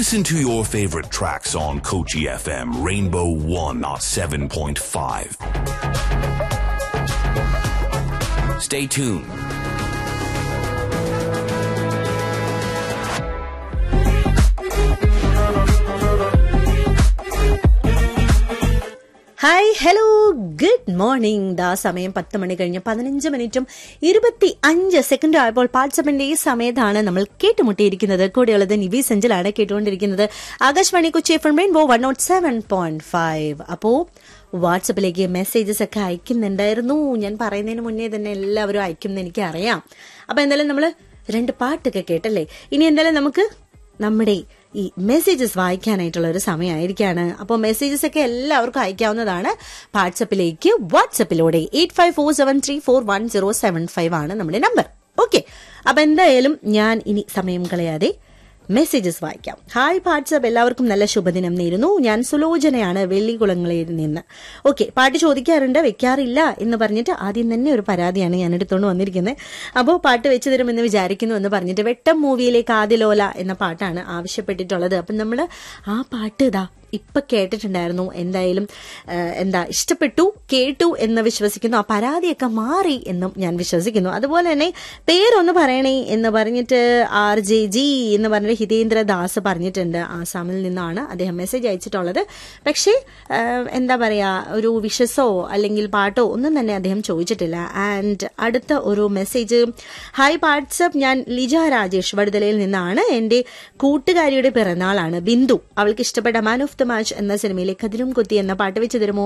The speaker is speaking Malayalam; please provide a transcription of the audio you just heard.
Listen to your favorite tracks on Kochi FM Rainbow 107.5. Stay tuned. Hi hello good morning ദാ സമയം പത്ത് മണി കഴിഞ്ഞ് പതിനഞ്ച് മിനിറ്റും ഇരുപത്തി അഞ്ച് സെക്കൻഡും ആയപ്പോൾ വാട്സപ്പിന്റെ ഈ സമയത്താണ് നമ്മൾ കേട്ടുമുട്ടിയിരിക്കുന്നത് കൂടെയുള്ളത് നിവി സെഞ്ചലാണ് കേട്ടുകൊണ്ടിരിക്കുന്നത് Akashvani Kochi F Rainbow one nought seven point five അപ്പോ വാട്സപ്പിലേക്ക് മെസ്സേജസ് ഒക്കെ അയക്കുന്നുണ്ടായിരുന്നു ഞാൻ പറയുന്നതിന് മുന്നേ തന്നെ എല്ലാവരും അയക്കുമെന്ന് എനിക്ക് അറിയാം അപ്പൊ എന്തായാലും നമ്മൾ രണ്ട് പാട്ടൊക്കെ കേട്ടല്ലേ ഇനി എന്തായാലും നമുക്ക് നമ്മുടെ ഈ മെസ്സേജസ് വായിക്കാനായിട്ടുള്ള ഒരു സമയമായിരിക്കാണ് അപ്പോൾ മെസ്സേജസ് ഒക്കെ എല്ലാവർക്കും അയക്കാവുന്നതാണ് വാട്സപ്പിലേക്ക് വാട്സപ്പിലൂടെ eight five four seven three four one zero seven five ആണ് നമ്മുടെ നമ്പർ ഓക്കെ അപ്പൊ എന്തായാലും ഞാൻ ഇനി സമയം കളയാതെ മെസ്സേജസ് വായിക്കാം ഹായ് വാട്സപ്പ് എല്ലാവർക്കും നല്ല ശുഭദിനം നേരുന്നു ഞാൻ സുലോചനയാണ് വെള്ളിക്കുളങ്ങളിൽ നിന്ന് ഓക്കെ പാട്ട് ചോദിക്കാറുണ്ട് വെക്കാറില്ല എന്ന് പറഞ്ഞിട്ട് ആദ്യം തന്നെ ഒരു പരാതിയാണ് ഞാൻ എടുത്തുകൊണ്ട് വന്നിരിക്കുന്നത് അപ്പോൾ പാട്ട് വെച്ച് തരുമെന്ന് വിചാരിക്കുന്നു എന്ന് പറഞ്ഞിട്ട് വെട്ടം മൂവിയിലെ കാതിലോല എന്ന പാട്ടാണ് ആവശ്യപ്പെട്ടിട്ടുള്ളത് അപ്പം നമ്മൾ ആ പാട്ട് ഇതാ ഇപ്പൊ കേട്ടിട്ടുണ്ടായിരുന്നു എന്തായാലും ആ, എന്താ ഇഷ്ടപ്പെട്ടു കേട്ടു എന്ന് വിശ്വസിക്കുന്നു ആ പരാതിയൊക്കെ മാറി എന്നും ഞാൻ വിശ്വസിക്കുന്നു അതുപോലെ തന്നെ പേരൊന്ന് പറയണേ എന്ന് പറഞ്ഞിട്ട് ആർ ജെ ജി എന്ന് പറഞ്ഞിട്ട് ഹിതേന്ദ്ര ദാസ് പറഞ്ഞിട്ടുണ്ട് ആസാമിൽ നിന്നാണ് അദ്ദേഹം മെസ്സേജ് അയച്ചിട്ടുള്ളത് പക്ഷേ ആ, എന്താ പറയാ ഒരു വിഷസോ അല്ലെങ്കിൽ പാട്ടോ ഒന്നും തന്നെ അദ്ദേഹം ചോദിച്ചിട്ടില്ല ആൻഡ് അടുത്ത ഒരു മെസ്സേജ് ഹായ് വാട്സപ്പ് ഞാൻ ലിജ രാജേഷ് വടുതലയിൽ നിന്നാണ് എന്റെ കൂട്ടുകാരിയുടെ പിറന്നാളാണ് ബിന്ദു അവൾക്ക് ഇഷ്ടപ്പെട്ട മാൻ ഓഫ് ദ മാച്ച് എന്ന സിനിമയിലെ കതിരും കൊത്തി എന്ന പാട്ട് വെച്ച് തരുമോ